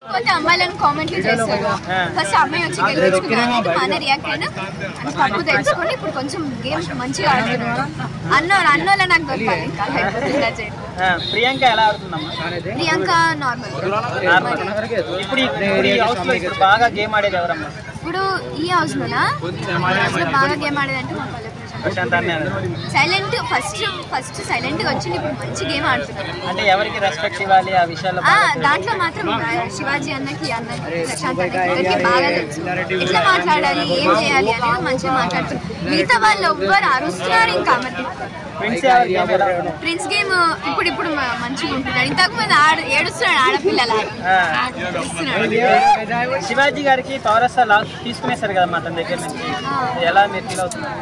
పోతే అమ్మాయిలను కామెంట్లు చేస్తారు ఫస్ట్ అమ్మాయి వచ్చి గెలిపించుకున్నాను మన రియాక్ట్ అయినా అని తప్పు తెలుసుకొని ఇప్పుడు కొంచెం గేమ్ మంచిగా ఆడుతున్నాడు అన్నోళ్ళు అన్నోళ్ళ నాకు దొరకాలి ఇంకా లేకపోతే ఇలా చేయను. ఆ, ప్రియాంక ఎలా ఆడుతుందమ్మా ప్రియాంక నార్మల్ నార్మల్ ఇప్పుడు ఈ- ఇప్పుడు ఈ హౌస్ లో ఇప్పుడు బాగా గేమ్ ఆడేది ఎవరమ్మా ఇప్పుడు ఈ హౌస్ లోనా హౌస్ లో బాగా గేమ్ ఆడేదంటే మా పల్లె ప్రశాంత్ అన్నే ఆడేది. సైలెంట్ ఫస్ట్ ఫస్ట్ సైలెంట్ గా వచ్చి ఇప్పుడు మంచి గేమ్ ఆడుతున్నాడు అంటే ఎవరికి రెస్పెక్ట్ ఇవ్వాలి ఆ విషయాల్లో ఆ, బాగా తెలుసు. దాంట్లో మాత్రం శివాజీ అన్నకి అన్నకి ప్రశాంత్ అన్నకి ఇద్దరికి బాగా తెలుసు ఎట్లా మాట్లాడాలి ఏం చేయాలి అనేది మంచిగా మాట్లాడుతున్నారు మిగతా వాళ్ళు ఎవ్వరు అరుస్తున్నారు ఇంకా మరి ఫ్రెండ్స్ ఎవరు game ఎలా? ప్రిన్స్ గేమ్ ఇప్పుడు ఇప్పుడు మ- మంచిగా ఉంటున్నాడు ఇంతకు ముందు ఆడ ఏడుస్తున్నాడు ఆడపిల్లల ఆ. శివాజీ గారికి పౌరస్తా లాక్ తీసుకునేసారు కదమ్మా అతని దగ్గర నుంచి ఎలా మీరు ఫీల్ అవుతున్నారు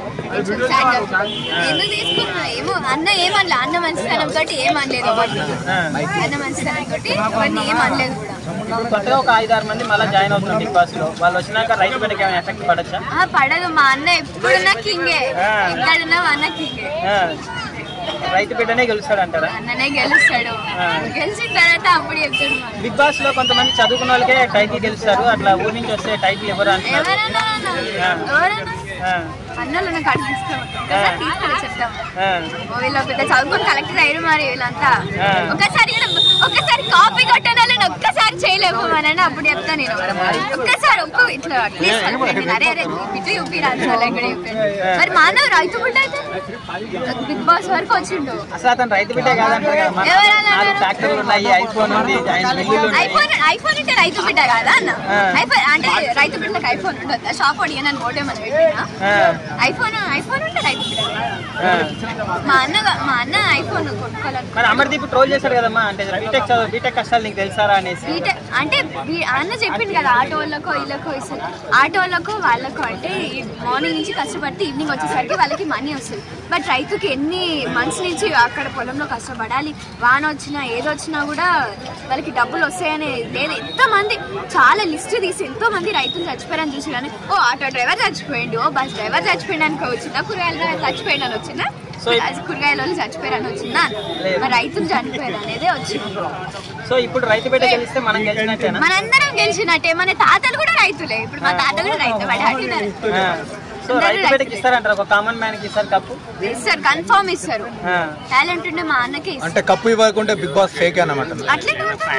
ఎందుకు తీసుకున్నా ఏమో అన్న ఏమనలే అన్న మంచితనం తోటి ఏమనలేదు ఎవరిని. ఆ. అన్న మంచితనం తోటి ఎవరిని ఏమనలేదు కూడా ఇప్పుడు కొత్తగా ఒక ఐదారు మంది మళ్ళీ జాయిన్ అవుతున్నారు బిగ్ బాస్ లో వాళ్ళు వచ్చినాక రైతు బిడ్డకి ఏమైనా ఎఫెక్ట్ పడచ్చా ఆ, పడదు మా అన్న ఎప్పుడున్నా కింగే ఎక్కడున్నా మా అన్న కింగే రైతు బిడ్డనే గెలుస్తాడు అంటారా అన్ననే గెలుస్తాడు ఆ. గెలిచిన తర్వాత అప్పుడు చెప్తాడు మరి. బిగ్ బాస్ లో కొంతమంది చదువుకున్న వాళ్ళకే టైటిల్ గెలుస్తారు అట్లా ఊరి నుంచి వస్తే టైటిల్ ఎవరు అంటున్నారు ఎవరన్నా అన్న? ఆ. ఎవరన్నా ఆ, అన్నలు నాకు అడిగి తీసుకో ఒకసారి తీసుకొని చెప్తాం ఆ, ఓ వీళ్ళు పెద్ద చదువుకొని కలెక్టర్ అయ్యారు మరి వీళ్ళంతా ఆ. ఒక్కసారి కూడా- ఒక్కసారి కాపీ కొట్టిన వాళ్ళని ఒక్కసారి చేయలేము అని అప్పుడు చెప్తా నేను ఒక్కసారి ఒక్క ఇట్లా అట్లీస్ట్ వాళ్ళకి అరే అరే ఇటు చూపి రాదు ఇక్కడ చూపి మరి మానవ రైతు బిడ్డ అయితే బిగ్ బాస్ వరకు వచ్చిండు అసలు అతను రైతు బిడ్డే కాదంటారు కదా మన ఎవరన్నా నాలుగు ట్రాక్టర్లు ఉన్నాయి ఐఫోన్ ఉంది ఆయన బిల్లులు ఉన్నాయి ఐఫోన్ ఐఫోన్ ఉంటే రైతు బిడ్డ కాదా అన్న ఆ. ఐఫోన్ అంటే రైతు బిడ్డకి ఐఫోన్ ఉండదు షాప్ అడిగా నన్ను ఓటేమని పెట్టినా ఆ, ఐఫోన్ ఐఫోన్ ఉంటే రైతు బిడ్డ కాదా? ఆ. మా అన్న మా అన్న ఐఫోన్ కొనుక్కోవాలను మరి అమర్దీప్ ట్రోల్ చేశాడు కదమ్మా అంటే బీటెక్ చదువు బీటెక్ కష్టాలు నీకు తెలుసారా అనేసి బీటెక్ అంటే బీ- అన్న చెప్పింది కదా ఆటో వాళ్ళకో వీళ్ళకో ఇస్తారు ఆటో వాళ్ళకో వాళ్ళకో అంటే మార్నింగ్ నుంచి కష్టపడితే ఈవినింగ్ వచ్చేసరికి వాళ్ళకి మనీ వస్తుంది బట్ రైతుకి ఎన్ని మంత్స్ నుంచి అక్కడ పొలంలో కష్టపడాలి వాన వచ్చినా ఏదొచ్చినా కూడా వాళ్ళకి డబ్బులు వస్తాయని లేదు ఎంతమంది చాలా లిస్ట్ తీసి ఎంతో మంది రైతులు చచ్చిపోయారని చూసి కానీ ఓ ఆటో డ్రైవర్ చచ్చిపోయిండు ఓ బస్ డ్రైవర్ చచ్చిపోయిండు అనుకో వచ్చిందా కూరగాయల డ్రైవర్ చచ్చిపోయిండు అని వచ్చిందా సో కూరగాయల వాళ్ళు చచ్చిపోయారని వచ్చిందా లేదు. మరి రైతులు చనిపోయారు అనేదే వచ్చింది సో ఇప్పుడు రైతు బిడ్డ గెలిస్తే మనం గెలిచినట్టేనా మనందరం గెలిచినట్టే మన తాతలు కూడా రైతులే ఇప్పుడు మా తాత కూడా రైతు మా డాడీ కూడా రైతు. ఆ. సో రైతు బిడ్డకి ఇస్తారంటారు ఒక కామన్ మ్యాన్ కి ఇస్తారు కప్పు ఇస్తారు కన్ఫర్మ్ ఇస్తారు ఆ. టాలెంట్ ఉంటే మా అన్నకే ఇస్తారు అంటే కప్పు ఇవ్వకుంటే బిగ్ బాస్ ఫేక్ అన్నమాట అట్లే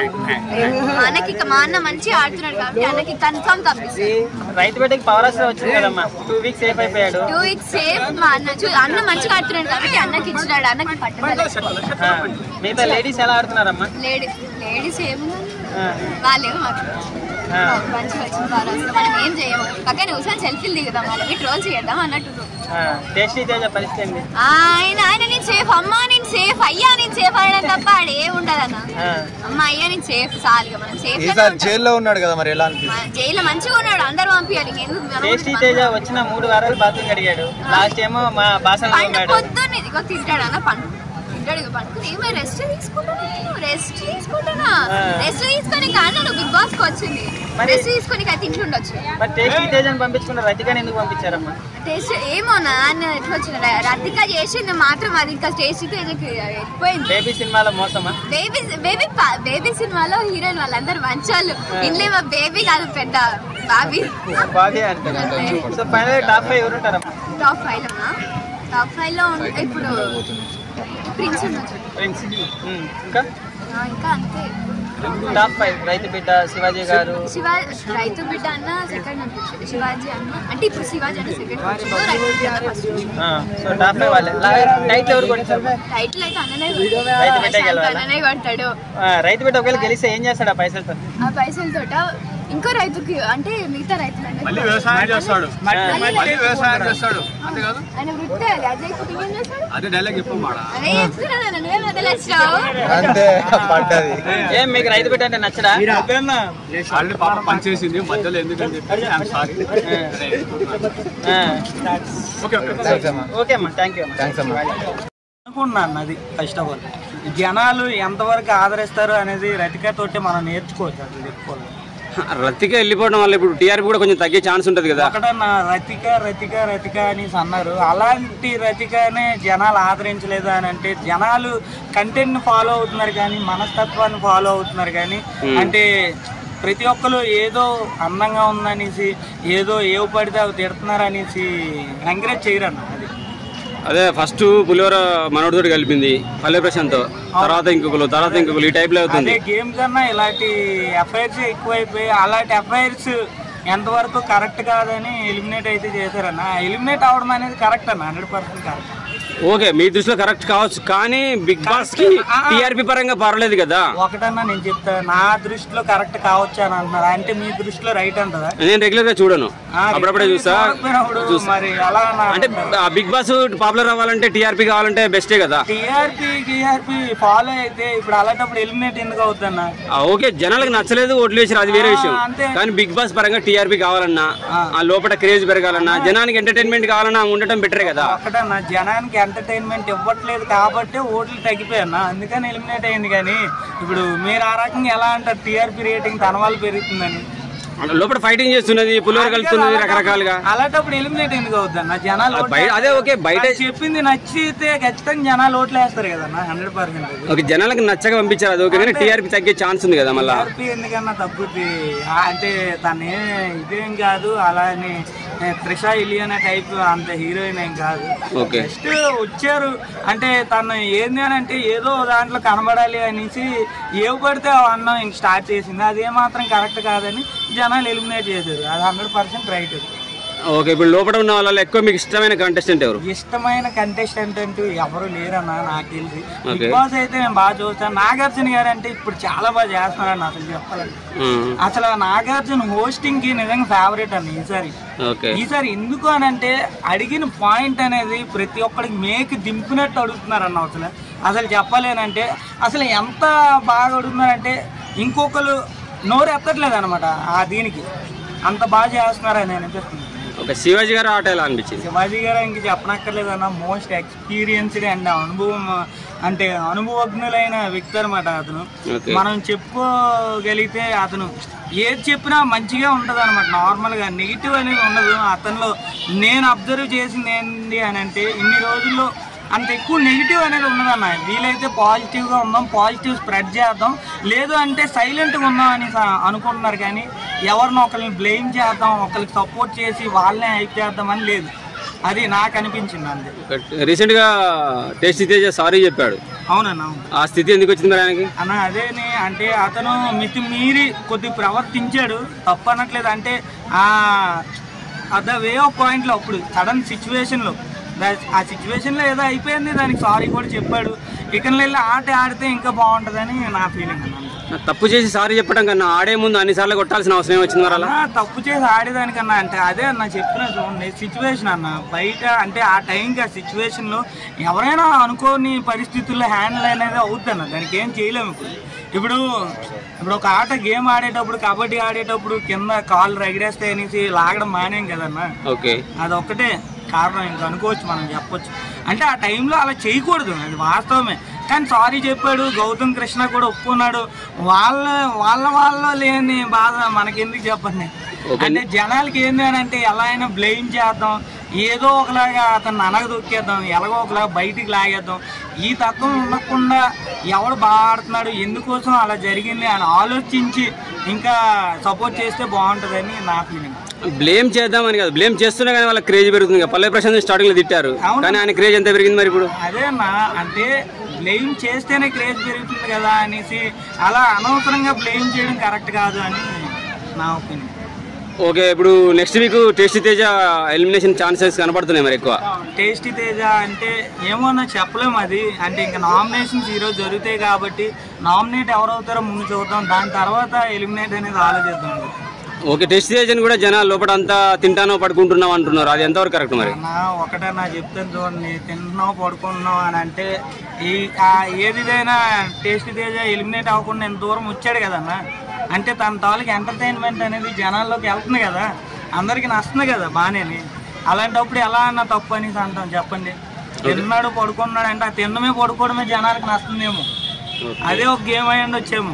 మా అన్నకి ఇక మా అన్న మంచిగా ఆడుతున్నాడు కాబట్టి అన్నకి కన్ఫర్మ్ కప్పిస్తారు రైతు బిడ్డకి పవర్ అసలు వచ్చింది కదమ్మా టూ వీక్స్ సేఫ్ అయిపోయాడు టూ వీక్స్ సేఫ్ మా అన్న చూ అన్న మంచిగా ఆడుతున్నాడు కాబట్టి అన్నకి ఇచ్చినాడు అన్నకి పట్టుదల ఆ. మిగతా లేడీస్ ఎలా ఆడుతున్నారమ్మా లేడీ లేడీస్ ఏముంది ఆ. వాళ్ళేమో మాకు ఆ. మంచిగా వచ్చింది వాళ్ళు వస్తే మనం ఏం చేయము పక్కన కూర్చొని సెల్ఫీలు దిగుదాం వాళ్ళకి ట్రోల్ చేద్దాం అన్నట్టు ఆ. టేస్టీ తేజ పరిస్థితి ఏంది ఆయన ఆయన నేను సేఫ్ అమ్మా నేను సేఫ్ అయ్యా నేను సేఫ్ అనడం తప్ప ఆడ ఏం ఉండదన్న ఆ. అమ్మ అయ్యా నేను సేఫ్ చాలుగా మనం సేఫ్ ఈసారి జైల్లో ఉన్నాడు కదా మరి ఎలా అనిపిస్తుంది జైల్లో మంచిగా ఉన్నాడు అందరు పంపించాలి ఇంకెందుకు మనం టేస్టీ తేజ వచ్చిన మూడు వారాలు బాత్రూమ్ అడిగాడు లాస్ట్ ఏమో మా బాసన పండు ఉన్నాడు పొద్దున్న ఇదిగో తింటాడు అన్న పండు తింటాడు ఇక పండుకుని ఏమో రెస్ట్ తీసుకుంటాను రెస్ట్ తీసుకుంటానా ఆ. రెస్ట్ తీసుకొని కానీ నువ్వు బిగ్ బాస్ కి వచ్చింది మరి- రెస్ట్ తీసుకొని ఇక తింటుండొచ్చు మరి టేస్టీ తేజని పంపించుకున్న రతిగాని ఎందుకు పంపించారమ్మా టేస్ట్ ఏమో నాన్న ఎట్లా వచ్చిన రతిక చేసింది మాత్రం అది ఇంకా టేస్ట్ వెళ్ళిపోయింది బేబీ సినిమాలో మోసమా బేబీ బేబీ పా- బేబీ సినిమాలో హీరోయిన్ వాళ్ళందరూ మంచోళ్ళు ఇంట్లో మా బేబీ కాదు పెద్ద బాబీ బాగా అంటారు సో ఫైనల్ టాప్ ఫైవ్ ఎవరు ఉంటారమ్మా టాప్ ఫైవ్ లోనా టాప్ ఫైవ్ లో ఉంటే ఇప్పుడు ప్రిన్స్ ఉండొచ్చు ఫ్రెండ్స్ ఇంకా ఆ, ఇంకా అంతే టాప్ ఫైవ్ రైతు బిడ్డ శివాజీ గారు శివా రైతు బిడ్డ అన్న సెకండ్ అనిపించింది శివాజీ అన్న అంటే ఇప్పుడు శివాజీ అన్న సెకండ్ వచ్చిండు రైతు బిడ్డ అన్న ఫస్ట్ వచ్చిండు ఆ, సో టాప్ ఫైవ్ వాళ్ళే టైటిల్ ఎవరు కొట్టారు టైటిల్ అయితే అన్ననే రైతు బిడ్డే కొడతాడు గెలవాలా? అన్ననే కొడతాడు ఆ, రైతు బిడ్డ ఒకవేళ గెలిస్తే ఏం చేస్తాడు ఆ పైసలతో ఆ పైసలతోట ఇంకో రైతుకి అంటే మిగతా రైతులు మళ్ళీ వ్యవసాయం చేస్తాడు మళ్ళీ వ్యవసాయం చేస్తాడు అంతే కాదు ఆయన వృత్తి అది అజయ్ కుటుంబం ఏం చేస్తాడు అదే డైలాగ్ చెప్పు మాడ అదే చెప్తున్నాను నువ్వే వదిలేసావు అంతే పడ్డది ఏం మీకు రైతు బిడ్డ అంటే నచ్చడా ఆల్రెడీ పాప పనిచేసింది మధ్యలో ఎందుకని చెప్పి ఐఎమ్ సారీ ఆ, ఓకే ఓకే థ్యాంక్స్ అమ్మా ఓకే అమ్మా థ్యాంక్ యూ అమ్మా థ్యాంక్స్ అమ్మా అనుకున్నాను అది ఫస్ట్ ఆఫ్ ఆల్ జనాలు ఎంతవరకు ఆదరిస్తారు అనేది రతిక తోటి మనం నేర్చుకోవచ్చు అది చెప్పుకోవాలి రతిక వెళ్ళిపోవడం వల్ల ఇప్పుడు టీఆర్పీ కూడా కొంచెం తగ్గే ఛాన్స్ ఉంటుంది కదా ఒకటన్నా రతిక రతిక రతిక అనేసి అన్నారు అలాంటి రతికనే జనాలు ఆదరించలేదు అని అంటే జనాలు కంటెంట్ ఫాలో అవుతున్నారు కానీ మనస్తత్వాన్ని ఫాలో అవుతున్నారు కానీ అంటే ప్రతి ఒక్కరు ఏదో అందంగా ఉందనేసి ఏదో ఏవి పడితే అవి తిడుతున్నారు అనేసి ఎంకరేజ్ చేయరన్న అది అదే ఫస్ట్ పులిహోర మనోడితో కలిపింది పల్లె ప్రశాంత్ తర్వాత ఇంకొకరు తర్వాత ఇంకొకరు ఈ టైప్ లో అవుతుంది అదే గేమ్ కన్నా ఇలాంటి ఎఫ్ఐఆర్స్ ఎక్కువైపోయి అలాంటి ఎఫ్ఐఆర్స్ ఎంతవరకు కరెక్ట్ కాదని ఎలిమినేట్ అయితే చేశారన్న ఎలిమినేట్ అవడం అనేది కరెక్ట్ అన్న హండ్రెడ్ పర్సెంట్ కరెక్ట్ ఓకే మీ దృష్టిలో కరెక్ట్ కావచ్చు కానీ బిగ్ బాస్ కి టీఆర్పీ పరంగా పర్వాలేదు కదా ఒకటన్నా నేను చెప్తా నా దృష్టిలో కరెక్ట్ కావచ్చు అని అంటున్నారు అంటే మీ దృష్టిలో రైట్ అంటదా నేను రెగ్యులర్ గా చూడను ఆ, అప్పుడప్పుడే చూసా చూడకపోయినప్పుడు మరి ఎలా అంటే బిగ్ బాస్ పాపులర్ అవ్వాలంటే టీఆర్పీ కావాలంటే బెస్టే కదా టీఆర్పీ టీఆర్పీ ఫాలో అయితే ఇప్పుడు అలాంటప్పుడు ఎలిమినేట్ ఎందుకు అవుద్దన్న ఆ, ఓకే జనాలకు నచ్చలేదు ఓట్లు వేసారు అది వేరే విషయం ఆ, అంతే. కానీ బిగ్ బాస్ పరంగా టీఆర్పీ కావాలన్నా ఆ లోపల క్రేజ్ పెరగాలన్నా జనానికి ఎంటర్టైన్మెంట్ కావాలన్నా ఉండటం బెటరే కదా ఒకటన్నా జనానికి ఎంటర్టైన్మెంట్ ఇవ్వట్లేదు కాబట్టి ఓట్లు తగ్గిపోయన్నా అందుకని ఎలిమినేట్ అయింది కానీ ఇప్పుడు మీరు ఆ రకంగా ఎలా అంటారు టీఆర్పీ రేటింగ్ తన వాళ్ళు పెరుగుతుందని లోపల ఫైటింగ్ చేస్తున్నది పులిహోర కలుపుతున్నది రకరకాలుగా అలాంటప్పుడు ఎలిమినేట్ ఎందుకు అవుద్దన్న జనాలు ఓట్లు బయట అదే ఓకే బయట అది చెప్పింది నచ్చితే ఖచ్చితంగా జనాలు ఓట్లు వేస్తారు కదన్న హండ్రెడ్ పర్సెంట్ ఓకే జనాలకు నచ్చక పంపించారు అది ఓకే కానీ టీఆర్పీ తగ్గే ఛాన్స్ ఉంది కదా మళ్ళా టీఆర్పీ ఎందుకన్నా తగ్గుద్ది ఆ, అంటే తనే ఇదేం కాదు అలా అని ఏ, త్రిష ఇలియనా టైప్ అంత హీరోయిన్ ఏం కాదు ఓకే జస్ట్ వచ్చారు అంటే తను ఏంది అని అంటే ఏదో దాంట్లో కనబడాలి అనేసి ఏవి పడితే అన్నం ఇంక స్టార్ట్ చేసింది అది ఏమాత్రం కరెక్ట్ కాదని జనాలు ఎలిమినేట్ చేశారు అది హండ్రెడ్ పర్సెంట్ రైట్ ఓకే ఇప్పుడు లోపల ఉన్న వాళ్ళలో ఎక్కువ మీకు ఇష్టమైన కంటెస్టెంట్ ఎవరు ఇష్టమైన కంటెస్టెంట్ అంటూ ఎవరు లేరన్న నాకు తెలిసి బిగ్ Okay. బాస్ అయితే నేను బాగా చూస్తాను నాగార్జున గారు అంటే ఇప్పుడు చాలా బాగా చేస్తున్నారన్న అసలు చెప్పాలంటే ఉమ్, అసలు నాగార్జున హోస్టింగ్ కి నిజంగా ఫేవరెట్ అన్న ఈసారి ఓకే ఈసారి ఎందుకు అని అంటే అడిగిన పాయింట్ అనేది ప్రతి ఒక్కడికి మేకి దింపినట్టు అడుగుతున్నారన్న అసలు అసలు చెప్పలేనంటే అసలు ఎంత బాగా అడుగుతున్నారంటే ఇంకొకరు నోరు ఎత్తట్లేదు అనమాట ఆ దీనికి అంత బాగా చేస్తున్నారని అనిపిస్తుంది ఓకే శివాజీ గారు ఆట ఎలా అనిపించింది శివాజీ గారు ఇంక చెప్పనక్కర్లేదు అన్న మోస్ట్ ఎక్స్పీరియన్స్డ్ అండ్ అనుభవం అంటే అనుభవజ్ఞులైన వ్యక్తి అనమాట అతను ఓకే మనం చెప్పుకోగలిగితే అతను ఏది చెప్పినా మంచిగా ఉంటుంది అనమాట నార్మల్గా నెగిటివ్ అనేది ఉండదు అతనిలో నేను అబ్జర్వ్ చేసింది ఏంటి అని అంటే ఇన్ని రోజుల్లో అంత ఎక్కువ నెగిటివ్ అనేది ఉండదన్న వీలైతే పాజిటివ్గా ఉందాం పాజిటివ్ స్ప్రెడ్ చేద్దాం లేదు అంటే సైలెంట్గా ఉందాం అని స- అనుకుంటున్నారు కానీ ఎవరినో ఒకరిని బ్లేమ్ చేద్దాం ఒకరికి సపోర్ట్ చేసి వాళ్ళనే హైప్ చేద్దాం అని లేదు అది నాకు అనిపించింది అంతే రీసెంట్ గా టేస్టీ తేజ సారీ చెప్పాడు అవునన్నా అవును ఆ స్థితి ఎందుకు వచ్చింది మరి ఆయనకి అన్న అదేని అంటే అతను మితి మీరి కొద్ది ప్రవర్తించాడు తప్పు అనట్లేదు అంటే ఆ ద వే ఆఫ్ పాయింట్లో అప్పుడు సడన్ సిచ్యువేషన్లో ఆ సిచ్యువేషన్లో ఏదో అయిపోయింది దానికి సారీ కూడా చెప్పాడు ఇక వెళ్ళి ఆట ఆడితే ఇంకా బాగుంటుందని నా ఫీలింగ్ అన్న తప్పు చేసి సారీ చెప్పడం కన్నా ఆడే ముందు అన్ని సార్లు కొట్టాల్సిన అవసరం వచ్చింది మరి అలా అన్న తప్పు చేసి ఆడేదానికన్నా అంటే అదే అన్న చెప్పిన చూడండి సిచ్యువేషన్ అన్న బయట అంటే ఆ టైంకి ఆ సిచ్యువేషన్లో ఎవరైనా అనుకోని పరిస్థితుల్లో హ్యాండిల్ అనేది అవుద్ది అన్న దానికి ఏం చేయలేము ఇప్పుడు ఇప్పుడు ఇప్పుడు ఒక ఆట గేమ్ ఆడేటప్పుడు కబడ్డీ ఆడేటప్పుడు కింద కాళ్ళు రగిడేస్తే అనేసి లాగడం మానేం కదన్న ఓకే అదొక్కటే కారణం ఇంకా అనుకోవచ్చు మనం చెప్పొచ్చు అంటే ఆ టైంలో అలా చేయకూడదు అది వాస్తవమే కానీ సారీ చెప్పాడు గౌతమ్ కృష్ణ కూడా ఒప్పుకున్నాడు వాళ్ళ వాళ్ళ వాళ్ళ లేని బాధ మనకెందుకు చెప్పండి అంటే జనాలకి ఏంది అని అంటే ఎలా అయినా బ్లేమ్ చేద్దాం ఏదో ఒకలాగా అతన్ని అనగదొక్కేద్దాం ఎలాగో ఒకలాగా బయటికి లాగేద్దాం ఈ తత్వం ఉండకుండా ఎవడు బాగా ఆడుతున్నాడు ఎందుకోసం అలా జరిగింది అని ఆలోచించి ఇంకా సపోర్ట్ చేస్తే బాగుంటుందని నా ఫీలింగ్ బ్లేమ్ చేద్దామని కాదు బ్లేమ్ చేస్తున్నా కానీ వాళ్ళకి క్రేజ్ పెరుగుతుంది కదా. పల్లె ప్రశాంత్ స్టార్టింగ్ లో తిట్టారు అవును. కానీ ఆయన క్రేజ్ ఎంత పెరిగింది మరి ఇప్పుడు అదే అన్న అంటే బ్లేమ్ చేస్తేనే క్రేజ్ పెరుగుతుంది కదా అనేసి అలా అనవసరంగా బ్లేమ్ చేయడం కరెక్ట్ కాదు అని నా ఒపీనియన్ ఓకే ఇప్పుడు next week tasty Teja elimination chances కనపడుతున్నాయి మరి ఎక్కువ టేస్టీ తేజ అంటే ఏమోనా చెప్పలేము అది అంటే ఇంకా నామినేషన్స్ ఈరోజు జరుగుతాయి కాబట్టి నామినేట్ ఎవరవుతారో ముందు చూద్దాం దాని తర్వాత ఎలిమినేట్ అనేది ఆలోచిద్దాం ఓకే టెస్ట్ తేజని కూడా జనాలు లోపల అంతా తింటానో పడుకుంటున్నాం అంటున్నారు అది ఎంతవరకు కరెక్ట్ మరి నా ఒకటే నా చెప్తాను చూడండి తింటున్నావు పడుకుంటున్నావు అని అంటే ఈ ఆ ఏదిదైనా టేస్ట్ తేజ ఎలిమినేట్ అవ్వకుండా ఎంత దూరం వచ్చాడు కదన్న అంటే తన తాలూకు ఎంటర్టైన్మెంట్ అనేది జనాల్లోకి వెళ్తుంది కదా అందరికి నస్తుంది కదా బాగానే అలాంటప్పుడు ఎలా అన్న తప్పు అనేసి అంటాం చెప్పండి తిన్నాడు పడుకున్నాడు అంటే ఆ తిన్నమే పడుకోవడమే జనాలకు నస్తుందేమో అదే ఒక గేమ్ అయ్యండి వచ్చేమో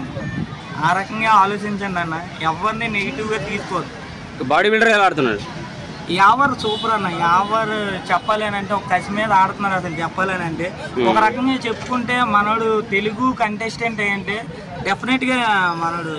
ఆ రకంగా ఆలోచించండి అన్న ఎవరిని నెగిటివ్గా తీసుకోవద్దు బాడీ బిల్డర్ ఎలా ఆడుతున్నాడు యావర్ సూపర్ అన్న యావర్ చెప్పాలి అని అంటే ఒక కసి మీద ఆడుతున్నారు అసలు చెప్పాలని అంటే ఒక రకంగా చెప్పుకుంటే మనోడు తెలుగు కంటెస్టెంట్ అంటే డెఫినెట్గా మనోడు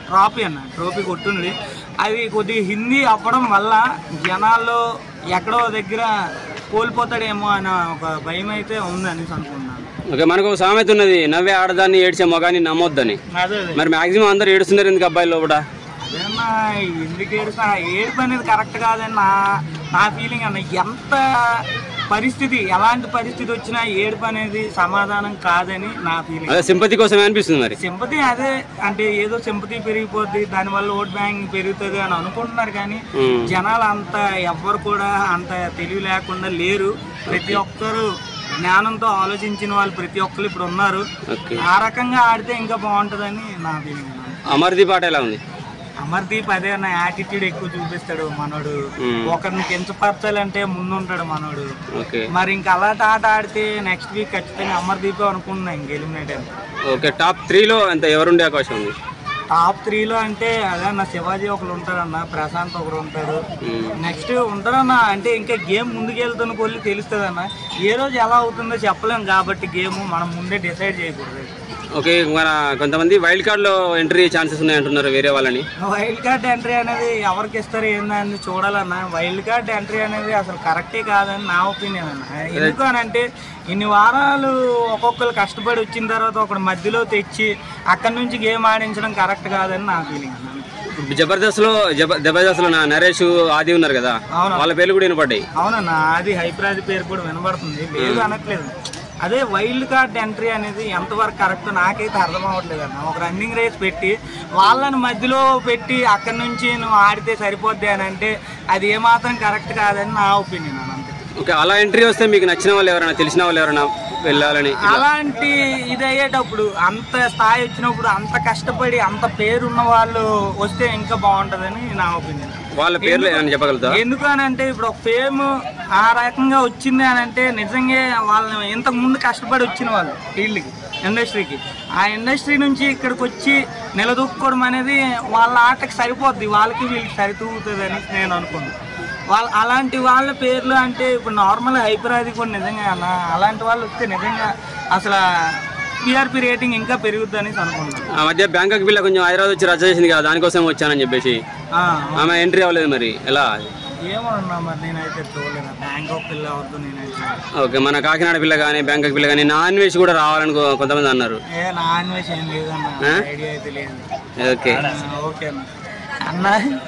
ట్రాఫీ అన్న ట్రోఫీ కొట్టుండి అది కొద్దిగా హిందీ అవ్వడం వల్ల జనాల్లో ఎక్కడో దగ్గర కోల్పోతాడేమో అన్న ఒక భయం అయితే ఉందని అనుకుంటున్నాను ఓకే మనకు ఒక సామెత ఉన్నది నవ్వే ఆడదాన్ని ఏడ్చే మొగాన్ని నమ్మొద్దని అదే అదే. మరి మాక్సిమం అందరు ఏడుస్తున్నారు ఎందుకు అబ్బాయిలు లోపల అదేమ్మా, ఎందుకు ఏడుస్తా ఏడుపు అనేది కరెక్ట్ కాదని నా నా ఫీలింగ్ అన్న ఎంత పరిస్థితి ఎలాంటి పరిస్థితి వచ్చినా ఏడుపు అనేది సమాధానం కాదని నా ఫీలింగ్ అదే సింపతి కోసమే అనిపిస్తుంది మరి సింపతి అదే అంటే ఏదో సింపతి పెరిగిపోద్ది దానివల్ల ఓట్ బ్యాంక్ పెరుగుతుంది అని అనుకుంటున్నారు కానీ ఉమ్. జనాలు అంత ఎవ్వరు కూడా అంత తెలివి లేకుండా లేరు ప్రతి ఒక్కరు జ్ఞానంతో ఆలోచించిన వాళ్ళు ప్రతి ఒక్కరు ఇప్పుడు ఉన్నారు ఓకే ఆ రకంగా ఆడితే ఇంకా బాగుంటుందని నా ఫీలింగ్ అమర్దీప్ ఆట ఎలా ఉంది అమర్దీప్ అదే అన్న యాటిట్యూడ్ ఎక్కువ చూపిస్తాడు మనోడు మ్మ్. ఒకరిని కించపరచాలంటే ముందుంటాడు మనోడు ఓకే మరి ఇంకా అలాంటి ఆట ఆడితే నెక్స్ట్ వీక్ ఖచ్చితంగా అమర్దీప్ అనుకుంటున్నా ఇంక ఎలిమినేట్ అని ఓకే టాప్ త్రీలో ఎంత ఎవరుండే అవకాశం ఉంది టాప్ త్రీలో అంటే అదే అన్న శివాజీ ఒకరు ఉంటారన్న ప్రశాంత్ ఒకరు ఉంటారు మ్మ్. నెక్స్ట్ ఉంటారన్న అంటే ఇంకా గేమ్ ముందుకెళ్తున్న కొద్ది తెలుస్తుంది అన్న ఏ రోజు ఎలా అవుతుందో చెప్పలేం కాబట్టి గేమ్ మనం ముందే డిసైడ్ చేయకూడదు ఓకే మన కొంతమంది వైల్డ్ కార్డ్లో ఎంట్రీ ఛాన్సెస్ ఉన్నాయి అంటున్నారు వేరే వాళ్ళని వైల్డ్ కార్డ్ ఎంట్రీ అనేది ఎవరికి ఇస్తారు ఏందని చూడాలన్న వైల్డ్ కార్డ్ ఎంట్రీ అనేది అసలు కరెక్టే కాదని నా ఒపీనియన్ అన్న ఎందుకు అని అంటే ఇన్ని వారాలు ఒక్కొక్కరు కష్టపడి వచ్చిన తర్వాత ఒకటి మధ్యలో తెచ్చి అక్కడి నుంచి గేమ్ ఆడించడం కరెక్ట్ కాదని నా ఫీలింగ్ అన్న జబర్దస్త్ లో జబ జబర్దస్త్ లో నా నరేష్ ఆది ఉన్నారు కదా అవును. వాళ్ళ పేర్లు కూడా వినపడ్డాయి అవునన్న అది హైప్రాజ్ పేరు కూడా వినబడుతుంది లేదు అనట్లేదు అదే వైల్డ్ కార్డ్ ఎంట్రీ అనేది ఎంతవరకు కరెక్ట్ నాకైతే అర్థం అవ్వట్లేదు అన్న ఒక రన్నింగ్ రేస్ పెట్టి వాళ్ళని మధ్యలో పెట్టి అక్కడి నుంచి నువ్వు ఆడితే సరిపోద్ది అని అంటే అది ఏమాత్రం కరెక్ట్ కాదని నా ఒపీనియన్ అన్న అంతే ఓకే అలా ఎంట్రీ వస్తే మీకు నచ్చిన వాళ్ళు ఎవరైనా తెలిసిన వాళ్ళు ఎవరైనా వెళ్ళాలని అలాంటి ఇది అయ్యేటప్పుడు అంత స్థాయి వచ్చినప్పుడు అంత కష్టపడి అంత పేరున్న వాళ్ళు వస్తే ఇంకా బాగుంటుందని నా ఒపీనియన్ వాళ్ళ పేర్లు ఏమైనా చెప్పగలుగుతా ఎందుకు అని అంటే ఇప్పుడు ఒక ఫేమ్ ఆ రకంగా వచ్చింది అని అంటే నిజంగా వాళ్ళని ఇంతకు ముందు కష్టపడి వచ్చిన వాళ్ళు ఫీల్డ్కి ఇండస్ట్రీకి ఆ ఇండస్ట్రీ నుంచి ఇక్కడికి వచ్చి నిలదొక్కుకోవడం అనేది వాళ్ళ ఆటకి సరిపోద్ది వాళ్ళకి వీళ్ళకి సరితూగుతుంది అని నేను అనుకున్నాను వాళ్ళ అలాంటి వాళ్ళ పేర్లు అంటే ఇప్పుడు నార్మల్ హైపర్ అది కూడా నిజంగా అన్న అలాంటి వాళ్ళు వస్తే నిజంగా అసలు టీఆర్పీ రేటింగ్ ఇంకా పెరుగుద్ది అనేసి అనుకున్నాను ఆ మధ్య బ్యాంకాక్ పిల్ల కొంచెం హైదరాబాద్ వచ్చి రచ్చ చేసింది కదా దానికోసం వచ్చానని చెప్పేసి ఆ, ఆమె ఎంట్రీ అవ్వలేదు మరి ఎలా ఏమో అన్నా మరి నేనైతే చూడలేదు బ్యాంకాక్ పిల్ల వద్దు నేనైతే ఓకే మన కాకినాడ పిల్ల కానీ బ్యాంకాక్ పిల్ల కానీ నాన్ వెజ్ కూడా రావాలని కొ- కొంతమంది అన్నారు ఏ నాన్ వెజ్ ఏం లేదన్న ఐడియా అయితే లేదు ఓకే ఆ, ఓకే అన్న అన్న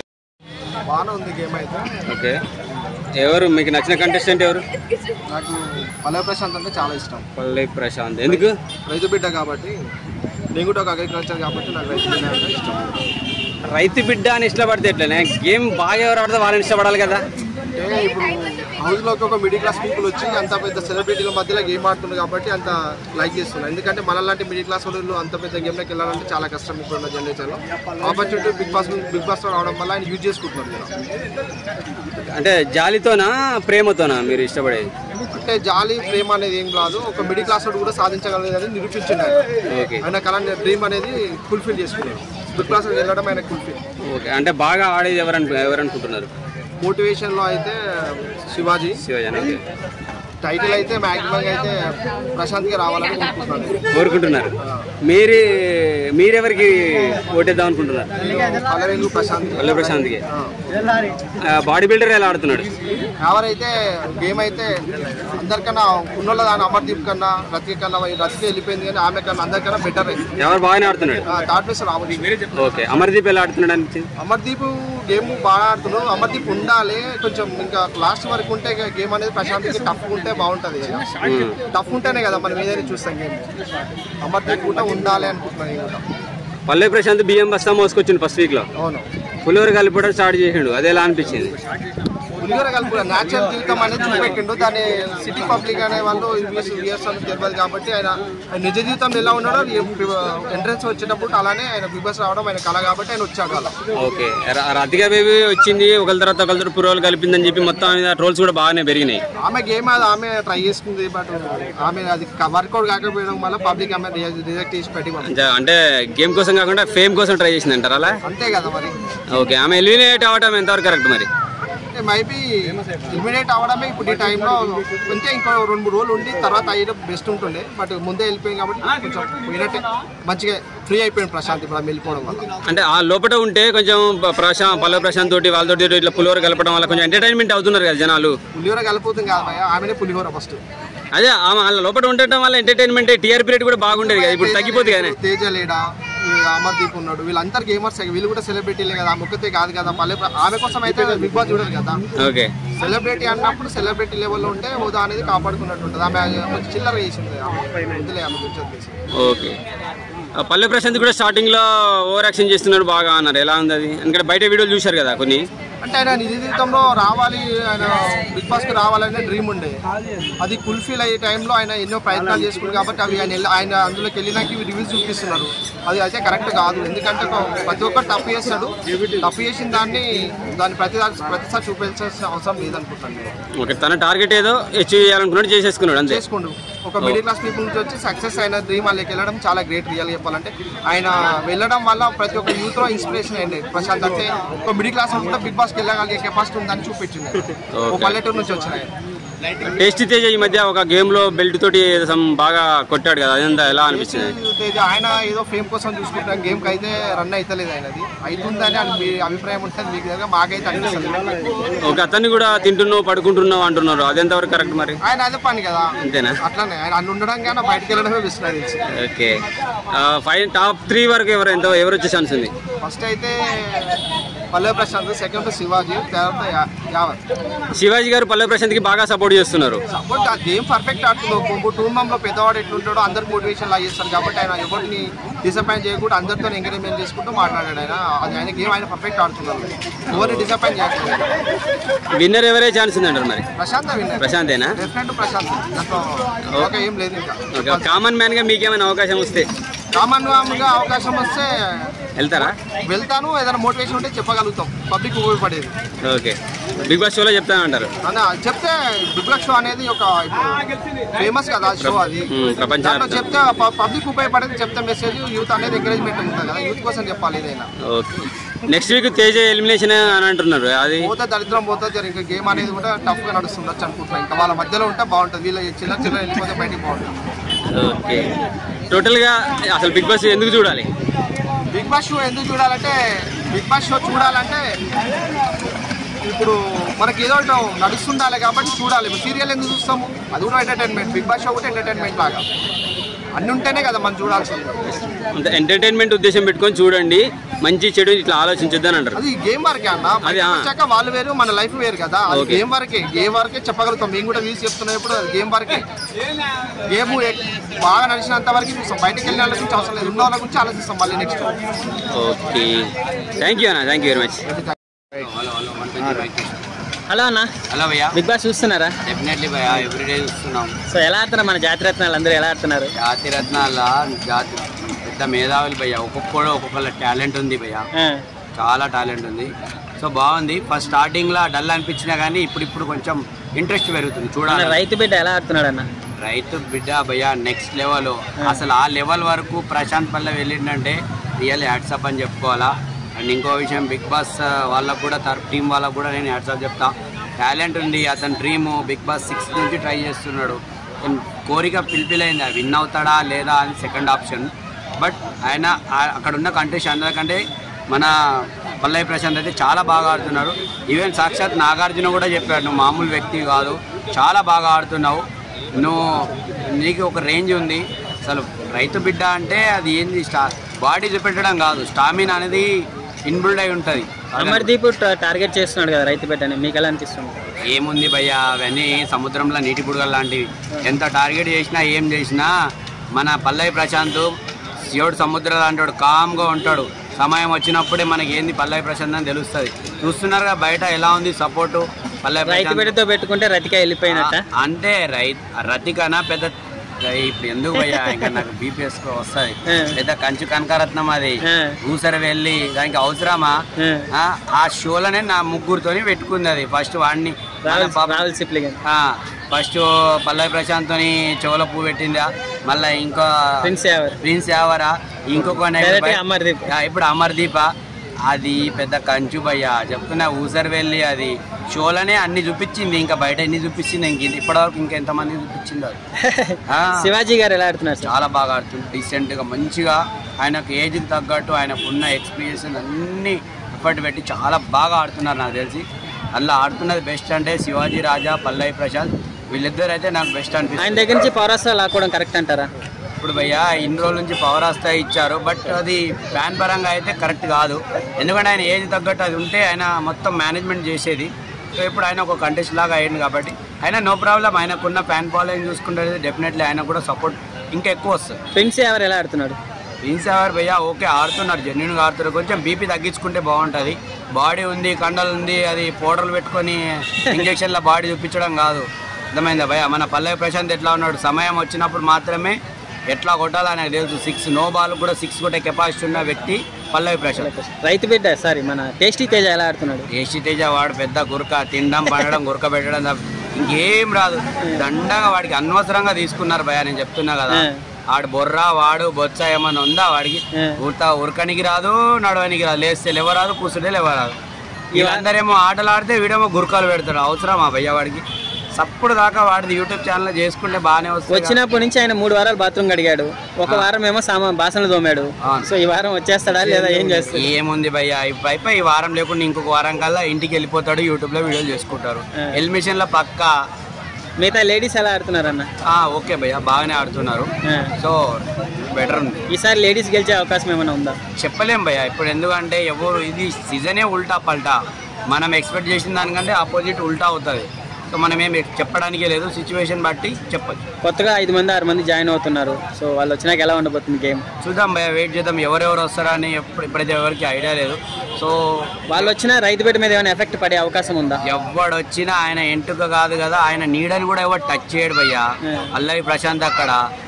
బాగానే ఉంది గేమ్ అయితే ఓకే ఎవరు మీకు నచ్చిన కంటెస్టెంట్ ఎవరు నాకు పల్లె ప్రశాంత్ అంటే చాలా ఇష్టం పల్లె ప్రశాంత్ ఎందుకు రైతు బిడ్డ కాబట్టి నేను కూడా ఒక అగ్రికల్చర్ కాబట్టి నాకు రైతు బిడ్డ అంటే ఇష్టం రైతు బిడ్డ అని ఇష్టపడితే ఎట్లనే గేమ్ బాగా ఎవరు ఆడితే వాళ్ళని ఇష్టపడాలి కదా అంటే ఇప్పుడు హౌస్లోకి ఒక మిడిల్ క్లాస్ పీపుల్ వచ్చి అంత పెద్ద సెలబ్రిటీల మధ్యలో గేమ్ ఆడుతున్నారు కాబట్టి అంత లైక్ చేస్తున్నారు ఎందుకంటే మనలాంటి మిడిల్ క్లాస్ వాళ్ళు అంత పెద్ద గేమ్లోకి వెళ్ళాలంటే చాలా కష్టం ఇప్పుడున్న జనరేషన్లో opportunity Bigg Boss Bigg Boss రావడం వల్ల ఆయన యూజ్ చేసుకుంటున్నారు కదా. అంటే జాలితోనా ప్రేమతోనా మీరు ఇష్టపడేది అంటే జాలి ప్రేమ అనేది ఏం కాదు ఒక మిడిల్ క్లాస్ వాడు కూడా సాధించగలదని నిరూపించింది ఆయన. ఓకే ఆయన కళ డ్రీమ్ అనేది ఫుల్ఫిల్ చేసుకున్నాడు బిగ్ బాస్ వెళ్ళడం ఆయన ఫుల్ఫిల్ ఓకే అంటే బాగా ఆడేది ఎవరు ఎవరు అనుకుంటున్నారు మోటివేషన్లో అయితే శివాజీ శివజన్ ఓకే టైటిల్ అయితే మ్యాక్సిమం అయితే ప్రశాంత్గా రావాలని కోరుకుంటున్నాను కోరుకుంటున్నారు మీరు మీరెవరికి ఓటేద్దాం అనుకుంటున్నారు పల్లవేలు ప్రశాంత్ పల్లె ప్రశాంత్కి బాడీ బిల్డర్ ఎలా ఆడుతున్నాడు ఎవరైతే గేమ్ అయితే అందరికన్నా ఉన్నోళ్ళ దాని అమర్దీప్ కన్నా రతిక కన్నా రతిక వెళ్ళిపోయింది కానీ ఆమె కన్నా అందరికన్నా బెటర్ ఎవరు బాగానే ఆడుతున్నాడు థర్డ్ ప్లేస్ రావచ్చు ఓకే అమర్దీప్ ఎలా ఆడుతున్నాడు అనిపించింది అమర్దీప్ గేమ్ బాగా ఆడుతున్నాడు అమర్దీప్ ఉండాలి కొంచెం ఇంకా లాస్ట్ వరకు ఉంటే గేమ్ అనేది ప్రశాంత్కి టఫ్ ఉంటే బాగుంటుంది టఫ్ ఉంటేనే కదా మనం ఏదైనా చూస్తాం గేమ్ అమర్దీప్ కూడా ఉండాలి అనుకుంటున్నాను నేను కూడా పల్లె ప్రశాంత్ బియ్యం బస్తా మోసుకొచ్చిండు ఫస్ట్ వీక్ లో అవును పులిహోర కలిపడం స్టార్ట్ చేసిండు అది ఎలా అనిపించింది పులిహోర కలుపు న్యాచురల్ జీవితం అనేది చూపెట్టిండు దాన్ని సిటీ పబ్లిక్ అనే వాళ్ళు ఇంగ్లీష్ ఇయర్స్ అని తెలియదు కాబట్టి ఆయన ఆయన నిజ జీవితంలో ఎలా ఉన్నాడో ఎంట్రన్స్ వచ్చేటప్పుడు అలానే ఆయన బిగ్ బాస్ రావడం ఆయన కళ కాబట్టి ఆయన వచ్చాడు అలా ఓకే ర- రతిక బేబీ వచ్చింది ఒకరి తర్వాత ఒకరి పురోలు కలిపిందని చెప్పి మొత్తం ట్రోల్స్ కూడా బాగానే పెరిగినాయి ఆమె గేమ్ అది ఆమె ట్రై చేసుకుంది బట్ ఆమె అది వర్కౌట్ కాకపోవడం వల్ల పబ్లిక్ ఆమె రిజెక్ట్ చేసి పెట్టి పంపింది. అంటే- అంటే గేమ్ కోసం కాకుండా ఫేమ్ కోసం ట్రై చేసింది అంటారా అలా అంతే కదా మరి ఓకే ఆమె ఎలిమినేట్ అవ్వటం ఎంతవరకు కరెక్ట్ మరి అంటే మైబీ ఎలిమినేట్ అవ్వడమే ఇప్పుడు ఈ టైంలో కొంచెం ఇంకో రెండు మూడు రోజులు ఉండి తర్వాత అయ్యడం బెస్ట్ ఉంటుండే బట్ ముందే వెళ్ళిపోయింది కాబట్టి కొంచెం పోయినట్టే మంచిగా ఫ్రీ అయిపోయింది ప్రశాంత్ ఇప్పుడు ఆమె వెళ్ళిపోవడం వల్ల అంటే ఆ లోపల ఉంటే కొంచెం ప్రశాంత్ పల్లె ప్రశాంత్ తోటి వాళ్ళతోటి ఇట్లా పులిహోర కలపడం వల్ల కొంచెం ఎంటర్టైన్మెంట్ అవుతున్నారు కదా జనాలు పులిహోర కలిపోతుంది కాదు భయ్య ఆమెనే పులిహోర ఫస్ట్ అదే ఆమె వాళ్ళ లోపల ఉండటం వల్ల ఎంటర్టైన్మెంట్ టీఆర్పీ రేట్ కూడా బాగుండేది కదా ఇప్పుడు తగ్గిపోతుంది కదా తేజ లేడా ఈ అమర్దీప్ ఉన్నాడు వీళ్ళందరూ గేమర్స్ వీళ్ళు కూడా సెలబ్రిటీలే కదా ఆమె ఒక్కతే కాదు కదా పల్లె ప్ర- ఆమె కోసం అయితే బిగ్ బాస్ చూడరు కదా ఓకే సెలబ్రిటీ అన్నప్పుడు సెలబ్రిటీ లెవెల్లో ఉంటే హోదా అనేది కాపాడుకున్నట్టు ఉంటుంది ఆమె కొంచెం చిల్లర చేసింది ఆమె వదిలే ఆమె గురించి వదిలేసి. ఓకే ఆ పల్లె ప్రశాంత్ కూడా స్టార్టింగ్ లో ఓవర్ యాక్షన్ చేస్తున్నాడు బాగా అన్నారు ఎలా ఉంది అది ఎందుకంటే బయట వీడియోలు చూశారు కదా కొన్ని అంటే ఆయన నిజ జీవితంలో రావాలి ఆయన బిగ్ బాస్ కి రావాలనే డ్రీమ్ ఉండే అది ఫుల్ఫిల్ అయ్యే టైంలో ఆయన ఎన్నో ప్రయత్నాలు చేసుకుంది కాబట్టి అవి ఆయన వెళ్ళి- ఆయన అందులోకి వెళ్ళినాక ఇవి రివ్యూస్ చూపిస్తున్నారు అది అయితే కరెక్ట్ కాదు ఎందుకంటే ఒక- ప్రతి ఒక్కరు తప్పు చేస్తాడు తప్పు చేసిన దాన్ని దాన్ని ప్రతి ప్రతిసారి చూపించాల్సిన అవసరం లేదనుకుంటాను నేను. ఓకే తన టార్గెట్ ఏదో అచీవ్ చేయాలనుకున్నాడు చేసేసుకున్నాడు అంతే చేసుకుండు ఒక మిడిల్ క్లాస్ పీపుల్ నుంచి వచ్చి సక్సెస్ అయిన డ్రీమ్ వాళ్ళకి వెళ్ళడం చాలా గ్రేట్ రియల్ చెప్పాలంటే ఆయన వెళ్ళడం వల్ల ప్రతి ఒక్క యూత్ లో ఇన్స్పిరేషన్ అయింది ప్రశాంత్ అంటే ఒక మిడిల్ క్లాస్ కూడా బిగ్ బాస్ కి వెళ్ళగలిగే కెపాసిటీ ఉందని చూపించింది ఒక పల్లెటూరు నుంచి వచ్చిన ఆయన. టేస్టీ తేజ ఈ మధ్య ఒక గేమ్ లో బెల్ట్ తోటి some బాగా కొట్టాడు కదా అదంతా ఎలా అనిపించింది తేజ ఆయన ఏదో ఫేమ్ కోసం చూసుకుంటాం గేమ్ కి అయితే రన్ అవుతలేదు ఆయనది అవుతుందని అని మీ అభిప్రాయం ఉంటుంది మీకు దగ్గర మాకైతే అనిపిస్తుంది ఒక అతన్ని కూడా తింటున్నావు పడుకుంటున్నావు అంటున్నారు అది ఎంతవరకు కరెక్ట్ మరి ఆయన అదే పని కదా అంతేనా అట్లానే ఆయన అన్ని ఉండడం కానీ బయటకు వెళ్ళడమే బెస్ట్ నాకు తెలిసి ఓకే ఫైవ్ టాప్ త్రీ వరకు ఎవరు ఎంత ఎవరు వచ్చే ఛాన్స్ ఉంది ఫస్ట్ అయితే పల్లె ప్రశాంత్ సెకండ్ శివాజీ తర్వాత యా- యావత్ శివాజీ గారు పల్లె ప్రశాంత్ కి బాగా సపోర్ట్ చేస్తున్నారు సపోర్ట్ ఆ గేమ్ పర్ఫెక్ట్ ఆడుతుంది ఒక కుటుంబంలో పెద్దవాడు ఎట్లుంటాడో అందరికి మోటివేషన్ లాగా చేస్తారు కాబట్టి ఆయన ఎవరిని డిసప్పాయింట్ చేయకుండా అందరితో ఎంకరేజ్మెంట్ చేసుకుంటూ మాట్లాడాడు ఆయన అది ఆయన గేమ్ ఆయన పర్ఫెక్ట్ ఆడుతున్నారు ఎవరిని డిసప్పాయింట్ చేయట్లేదు విన్నర్ ఎవరే ఛాన్స్ ఉంది అంటారు మరి ప్రశాంత్ విన్నర్ ప్రశాంతేనా డెఫినెట్ ప్రశాంత్ దాంట్లో ఓకే ఏం లేదు ఇంకా ఓకే కామన్ మ్యాన్ గా మీకేమైనా అవకాశం వస్తే కామన్ గా అవకాశం వస్తే వెళ్తారా వెళ్తాను ఏదైనా మోటివేషన్ ఉంటే చెప్పగలుగుతాం పబ్లిక్ ఉపయోగపడేది ఓకే బిగ్ బాస్ షోలో చెప్తానంటారు అన్న చెప్తే బిగ్లక్ షో అనేది ఒక ఫేమస్ కదా షో అది ఉమ్, ప్రపంచవ్యాప్తం. దాంట్లో చెప్తే పబ్లిక్ ఉపయోగపడేది చెప్తే మెసేజ్ యూత్ అనేది ఎంకరేజ్మెంట్ ఉంటుంది కదా యూత్ కోసం చెప్పాలి ఏదైనా okay next week Teja elimination అని అంటున్నారు అది పోతే దరిద్రం పోతే జర ఇంకా గేమ్ అనేది కూడా టఫ్ గా నడుస్తుండొచ్చు అనుకుంటున్నాను ఇంకా వాళ్ళ మధ్యలో ఉంటే బాగుంటుంది వీళ్ళ చిన్న చిన్న వెళ్ళిపోతే బయటికి బాగుంటుంది ఓకే టోటల్ గా అసలు బిగ్ బాస్ ఎందుకు చూడాలి బిగ్ బాస్ షో ఎందుకు చూడాలంటే బిగ్ బాస్ షో చూడాలంటే ఇప్పుడు మనకి ఏదో ఒకటి నడుస్తుండాలి కాబట్టి చూడాలి ఇప్పుడు సీరియల్ ఎందుకు చూస్తాము అది కూడా ఎంటర్టైన్మెంట్ బిగ్ బాస్ షో కూడా ఎంటర్టైన్మెంట్ లాగా అన్ని ఉంటేనే కదా మనం చూడాల్సింది అంత ఎంటర్టైన్మెంట్ ఉద్దేశం పెట్టుకొని చూడండి మంచి చెడు ఇట్లా ఆలోచించొద్దని అంటారు అది గేమ్ వరకే అన్న అది, ఆ. వచ్చాక వాళ్ళు వేరు మన లైఫ్ వేరు కదా అది ఓకే. గేమ్ వరకే గేమ్ వరకే చెప్పగలుగుతాం మేము కూడా వీసి చెప్తున్నప్పుడు అది గేమ్ వరకే గేమ్ బాగా నడిచినంత వరకు చూస్తాం బయటకు వెళ్ళిన వాళ్ళ గురించి అవసరం లేదు ఉన్న వాళ్ళ గురించి ఆలోచిస్తాం మళ్ళీ నెక్స్ట్ ఓకే థ్యాంక్ యూ అన్న thank you very much hello అన్న హలో భయ్యా బిగ్ బాస్ చూస్తున్నారా డెఫినెట్లీ భయ్యా ఎవ్రీడే చూస్తున్నాం సో ఎలా ఆడుతున్నారు మన జాతి రత్నాలు అందరూ ఎలా ఆడుతున్నారు జాతి రత్నాల జాతి పెద్ద మేధావులు భయ్యా ఒక్కొక్కడు ఒక్కొక్కళ్ళ టాలెంట్ ఉంది భయ్యా ఆ, చాలా టాలెంట్ ఉంది సో బాగుంది ఫస్ట్ స్టార్టింగ్లో డల్ అనిపించినా కానీ ఇప్పుడు ఇప్పుడు కొంచెం ఇంట్రెస్ట్ పెరుగుతుంది మన చూడాలి రైతు బిడ్డ ఎలా ఆడుతున్నాడు అన్న రైతు బిడ్డ భయ్యా నెక్స్ట్ లెవెల్ అసలు ఆ లెవెల్ వరకు ప్రశాంత్ పల్లె వెళ్ళిందంటే రియల్ హ్యాట్సప్ అని చెప్పుకోవాలా అండ్ ఇంకో విషయం బిగ్ బాస్ వాళ్ళకు కూడా తరపు టీం వాళ్ళకు కూడా నేను హ్యాట్సప్ చెప్తా టాలెంట్ ఉంది అతని డ్రీమ్ బిగ్ బాస్ సిక్స్ నుంచి ట్రై చేస్తున్నాడు అతని కోరిక పిలిపిలైంది విన్ అవుతాడా లేదా అని సెకండ్ ఆప్షన్ బట్ ఆయన ఆ- అక్కడ ఉన్న కంటెస్ట్ అందరికంటే మన పల్లవి ప్రశాంత్ అయితే చాలా బాగా ఆడుతున్నారు ఈవెన్ సాక్షాత్ నాగార్జున కూడా చెప్పాడు నువ్వు మామూలు వ్యక్తి కాదు చాలా బాగా ఆడుతున్నావు నువ్వు నీకు ఒక రేంజ్ ఉంది అసలు రైతు బిడ్డ అంటే అది ఏంది స్టా బాడీ చూపెట్టడం కాదు స్టామినా అనేది ఇన్బుల్డ్ అయి ఉంటుంది అమర్దీప్ ట- టార్గెట్ చేస్తున్నాడు కదా రైతు బిడ్డని మీకు ఎలా అనిపిస్తుంది ఏముంది భయ్య అవన్నీ సముద్రంలో నీటి బుడగలు లాంటివి ఎంత టార్గెట్ చేసినా ఏం చేసినా మన పల్లవి ప్రశాంత్ శివుడు సముద్రం లాంటి కామ్గా ఉంటాడు సమయం వచ్చినప్పుడే మనకి ఏంది పల్లవి ప్రశాంత్ అని తెలుస్తుంది చూస్తున్నారుగా బయట ఎలా ఉంది సపోర్టు పల్లవి రైతు ప్రశాంత్ బిడ్డతో పెట్టుకుంటే రతిక వెళ్ళిపోయినట్ట ఆ, అంటే రైతు రతికనా పెద్ద ఇప్పుడు ఎందుకు భయ్యా ఇంకా నాకు బీపీఎస్ వస్తుంది ఆ. పెద్ద కంచు కనకరత్నం అది ఆ. ఊసర వెళ్ళి దానికి అవసరమా ఆ. ఆ, ఆ షోలోనే నా ముగ్గురుతోని పెట్టుకుంది అది ఫస్ట్ వాడిని రాహుల్ మన పాప- రాహుల్ సిప్లిగన్ ఆ, ఫస్ట్ పల్లవి ప్రశాంత్తోని చెవుల పువ్వు పెట్టిందా మళ్ళీ ఇంకా ప్రిన్స్ ఎవరు ప్రిన్స్ యావరా ఇంకొక నెక్స్ట్ Direct బయ- అమర్దీప్. ఆ, ఇప్పుడు అమర్దీప అది పెద్ద కంచు భయ్య చెప్తున్నా ఊసర్ వెళ్ళి అది షోలోనే అన్ని చూపించింది ఇంకా బయట ఎన్ని చూపించింది ఇంక ఇప్పటివరకు ఇంకా ఎంతమంది చూపించింది అది ఆ, శివాజీ గారు ఎలా ఆడుతున్నారు సార్ చాలా బాగా ఆడుతుంది డీసెంట్గా మంచిగా ఆయనకు ఏజ్కి తగ్గట్టు ఆయనకు ఉన్న ఎక్స్పీరియన్స్ అన్ని ఎఫర్ట్ పెట్టి చాలా బాగా ఆడుతున్నారు నాకు తెలిసి అలా ఆడుతున్నది బెస్ట్ అంటే శివాజీ రాజా పల్లవి ప్రశాంత్ వీళ్ళిద్దరు అయితే నాకు బెస్ట్ ఆయన అనిపిస్తుంది దగ్గర నుంచి పౌరాస్త్రాలు లాక్కోవడం కరెక్ట్ అంటారా ఇప్పుడు భయ్యా ఇన్ని రోజుల నుంచి పవర్ వస్తాయి ఇచ్చారు బట్ అది ఫ్యాన్ పరంగా అయితే కరెక్ట్ కాదు ఎందుకంటే ఆయన ఏజ్ తగ్గట్టు అది ఉంటే ఆయన మొత్తం మేనేజ్మెంట్ చేసేది సో ఇప్పుడు ఆయన ఒక కంటెస్ట్ లాగా అయ్యింది కాబట్టి ఆయన నో ప్రాబ్లం ఆయనకున్న ఫ్యాన్ ఫాలోయింగ్ చూసుకుంటే డెఫినెట్లీ ఆయన కూడా సపోర్ట్ ఇంకా ఎక్కువ వస్తుంది ప్రిన్స్ ఎవరు ఎలా ఆడుతున్నాడు ప్రిన్స్ ఎవరు భయ్యా ఓకే ఆడుతున్నారు జెన్యున్గా ఆడుతున్నారు కొంచెం బీపీ తగ్గించుకుంటే బాగుంటుంది బాడీ ఉంది కండలు ఉంది అది పౌడర్లు పెట్టుకొని ఇంజక్షన్ల బాడీ చూపించడం కాదు అర్థమైందా భయ్యా మన పల్లవి ప్రశాంత్ ఎట్లా ఉన్నాడు సమయం వచ్చినప్పుడు మాత్రమే ఎట్లా కొట్టాలో ఆయనకు తెలుసు సిక్స్ నో బాల్ కూడా సిక్స్ కొట్టే కెపాసిటీ ఉన్న వ్యక్తి పల్లవి ప్రశాంత్ రైతు బిడ్డ సారీ మన టేస్టీ తేజ ఎలా ఆడుతున్నాడు ఏసీ తేజ వాడు పెద్ద గురక తినడం పండడం గురక పెట్టడం తప్ప ఇంకేం రాదు దండగా వాడికి అనవసరంగా తీసుకున్నారు భయ నేను చెప్తున్నా కదా ఆ. ఆడు బొర్ర వాడు బొచ్చ ఏమన్నా ఉందా వాడికి ఆ. ఉడత ఉరకనికి రాదు నడవనికి రాదు లేస్తే లేవరాదు కూర్చుంటే లేవరాదు వీళ్ళందరేమో ఆటలు ఆడితే వీడేమో గురకాలు పెడతాడు అవసరమా భయ్య వాడికి సప్పుడు దాకా వాడిది యూట్యూబ్ ఛానల్ చేసుకుంటే బాగానే వస్తుంది వచ్చినప్పటి నుంచి ఆయన మూడు వారాలు బాత్రూమ్ కడిగాడు ఒక వారం ఏమో సామా బాసనలు తోమాడు అవును. సో ఈ వారం వచ్చేస్తాడా లేదా ఏం చేస్తాడు ఏముంది భయ్య అయిపోయి ఈ వారం లేకుండా ఇంకొక వారం కల్లా ఇంటికి వెళ్ళిపోతాడు యూట్యూబ్ లో వీడియోలు చేసుకుంటారు ఆ. ఎలిమిషన్ లో పక్కా మిగతా లేడీస్ ఎలా ఆడుతున్నారన్న ఆ, ఓకే భయ్య బాగానే ఆడుతున్నారు ఆ. సో బెటర్ ఉంది ఈసారి లేడీస్ గెలిచే అవకాశం ఏమైనా ఉందా చెప్పలేం భయ్య ఇప్పుడు ఎందుకంటే ఎవరు ఇది సీజనే ఉల్టా పల్టా మనం ఎక్స్పెక్ట్ చేసిన దానికంటే ఆపోజిట్ ఉల్టా అవుతుంది సో మనం ఏం చెప్పడానికే లేదు సిచ్యువేషన్ బట్టి చెప్పచ్చు కొత్తగా ఐదు మంది ఆరు మంది జాయిన్ అవుతున్నారు సో వాళ్ళు వచ్చినాక ఎలా ఉండబోతుంది గేమ్ చూద్దాం భయ్య వెయిట్ చేద్దాం ఎవరెవరు వస్తారా అని ఎప్పుడు ఇప్పుడైతే ఎవరికి ఐడియా లేదు సో వాళ్ళు వచ్చినా రైతు బిడ్డ మీద ఏమైనా ఎఫెక్ట్ పడే అవకాశం ఉందా ఎవడు వచ్చినా ఆయన ఎంటుక కాదు కదా ఆయన నీడని కూడా ఎవరు టచ్ చేయడు భయ్యా ఆ. అల్లరి ప్రశాంత్ అక్కడ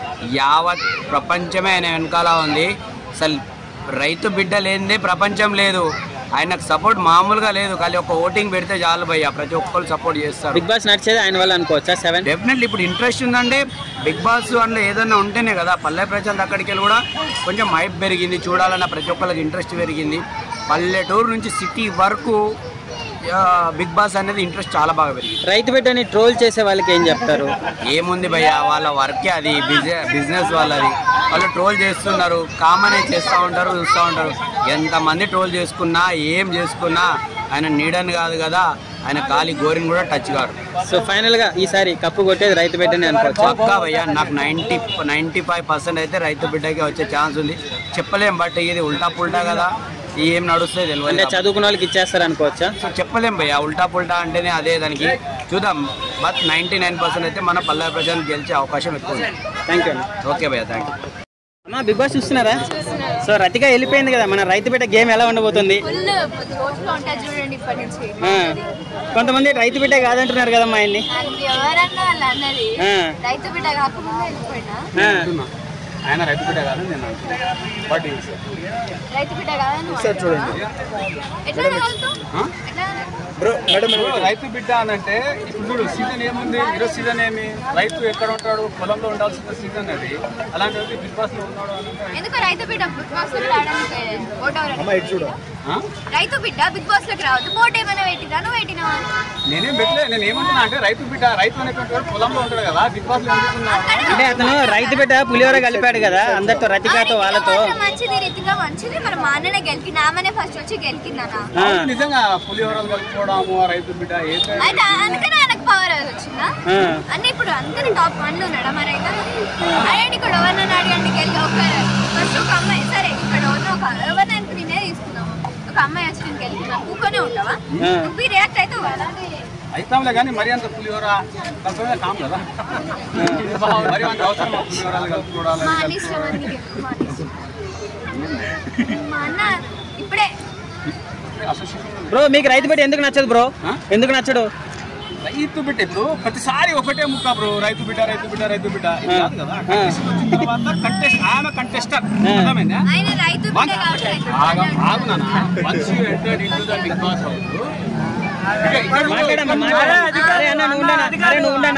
యావత్ ప్రపంచమే ఆయన వెనకాల ఉంది అసలు రైతు బిడ్డ లేనిదే ప్రపంచం లేదు ఆయనకు సపోర్ట్ మామూలుగా లేదు కానీ ఒక ఓటింగ్ పెడితే చాలు భయ్యా ప్రతి ఒక్కరు సపోర్ట్ చేస్తారు బిగ్ బాస్ నడిచేది ఆయన వల్ల అనుకోవచ్చా సెవెన్ డెఫినెట్లీ ఇప్పుడు ఇంట్రెస్ట్ ఉందంటే బిగ్ బాస్ అందులో ఏదన్నా ఉంటేనే కదా పల్లె ప్రజలు అక్కడికి వెళ్ళి కూడా కొంచెం హైప్ పెరిగింది చూడాలన్న ప్రతి ఒక్కరికి ఇంట్రెస్ట్ పెరిగింది పల్లెటూరు నుంచి సిటీ వరకు ఆ, బిగ్ బాస్ అనేది ఇంట్రెస్ట్ చాలా బాగా పెరిగింది రైతు బిడ్డని ట్రోల్ చేసే వాళ్ళకి ఏం చెప్తారు ఏముంది భయ్య వాళ్ళ వర్కే అది బిజినెస్ బిజినెస్ వాళ్ళది వాళ్ళు ట్రోల్ చేస్తున్నారు కామనే చేస్తూ ఉంటారు చూస్తూ ఉంటారు ఎంతమంది ట్రోల్ చేసుకున్నా ఏం చేసుకున్నా ఆయన నీడని కాదు కదా ఆయన కాలి గోరిని కూడా టచ్ కాడు సో ఫైనల్ గా ఈసారి కప్పు కొట్టేది రైతు బిడ్డని అనుకోవచ్చు పక్కా భయ్య నాకు నైంటీ నైంటీ ఫైవ్ పర్సెంట్ అయితే రైతు బిడ్డకి వచ్చే ఛాన్స్ ఉంది చెప్పలేం బట్ ఇది ఉల్టా పుల్టా కదా ఏం నడుస్తుంది అంటే తెలియదు చదువుకున్న వాళ్ళకి ఇచ్చేస్తారు అనుకోవచ్చా సో చెప్పలేం భయ్య ఉల్టా పుల్టా అంటేనే అదే దానికి చూద్దాం బట్ నైంటీ నైన్ పర్సెంట్ అయితే మన పల్లె ప్రజలు గెలిచే అవకాశం ఎక్కువ ఉంది థ్యాంక్ యూ ఓకే భయ్య థ్యాంక్ యూ అమ్మా బిగ్ బాస్ చూస్తున్నారా సో రతిగా వెళ్ళిపోయింది కదా మన రైతు బిడ్డ గేమ్ ఎలా ఉండబోతుంది ఫుల్ రోజులో ఉంటుంది చూడండి ఇప్పటి నుంచి ఆ, కొంతమంది రైతు బిడ్డ కాదంటున్నారు కదమ్మా ఆయన్ని అది ఎవరన్నా వాళ్ళు అన్నది ఆ, రైతు బిడ్డ కాకముందే వెళ్ళిపోయినా ఆ. ఆయన రైతు బిడ్డ కాదు నేను అంటున్నా. బట్ ఈ- రైతు బిడ్డ కాదని నువ్వు అంటున్నావా? ఎట్లా అనగలుగుతావు? ఎట్లా అనగలుగుతావు? ఇప్పుడు రైతు బిడ్డ అని అంటే ఇప్పుడు చూడు సీజన్ ఏముంది ఈరోజు సీజన్ ఏమి రైతు ఎక్కడ ఉంటాడు పొలంలో ఉండాల్సిన సీజన్ అది అలాంటి బిగ్ బాస్ లో ఉన్నాడు అని అంటే ఎందుకు రైతు బిడ్డ బిగ్ బాస్ లో రావడానికి ఓట్ ఎవరు ఆ? రైతు బిడ్డ బిగ్ బాస్ లోకి రావద్దు ఓట్ ఏమైనా పెట్టినా నువ్వు పెట్టినావా నేనేం పెట్టలే నేను ఏమంటున్నా అంటే రైతు బిడ్డ రైతు అనేటువంటి వాడు పొలంలో ఉంటాడు కదా బిగ్ బాస్ లో ఎందుకున్నా అంటే అతను రైతు బిడ్డ పులిహోర కలిపాడు కదా అందరితో రతికాతో వాళ్ళతో మాత్రం మంచిది రీతిగా మంచిది మరి మా అన్ననే గెలికి నామనే ఫస్ట్ వచ్చి గెలికిందనా ఆ, నిజంగా పులిహోరలు కలుపుకోవడము రైతు బిడ్డ ఏదైతే అయితే అందుకనే ఆయనకు పవర్ వచ్చిందా ఆ. అన్న ఇప్పుడు అందరి టాప్ వన్ లో ఉన్నాడా మరి అయితే అయ్యండి ఇక్కడ ఎవరినైనా అడగండి వెళ్ళి ఒక ఫస్ట్ ఒక అమ్మాయి సరే ఇక్కడ ఉన్న ఒక ఎవరినైనా నేనే తీసుకున్నాము ఒక అమ్మాయి వచ్చి నేను గెలికినా కూర్చొనే ఉంటావా ఆ. నువ్వు రియాక్ట్ అవుతావు కదా అయితాంలే కానీ మరి అంత పులిహోర కలుపుకోవడం కాము కదా మరి అంత అవసరం పులిహోరాలు కలుపుకోవడాలి మా అన్న ఇష్టం అని నీకు ఎప్పుడు మా అన్న ఇష్టం. మా అన్న ఇప్పుడే అసోసియేషన్ బ్రో మీకు రైతు బిడ్డ ఎందుకు నచ్చదు బ్రో ఎందుకు నచ్చడు రైతు బిడ్డ ఇప్పుడు ప్రతిసారి ఒకటే ముక్క బ్రో రైతు బిడ్డ రైతు బిడ్డ రైతు బిడ్డ ఇది కాదు కదా కంటెస్ట్ వచ్చిన తర్వాత కంటెస్ట్ ఆమె కంటెస్టర్ అర్థమైందా ఆయన రైతు బిడ్డ కాబట్టి రైతు బిడ్డ ఆగు అని ఆగు నాన్న once you entered into the Bigg Boss house మాట్లాడమ్మా మాట్లాడమ్మా అరే అన్న నువ్వు ఉండనా అరే నువ్వు ఉండనా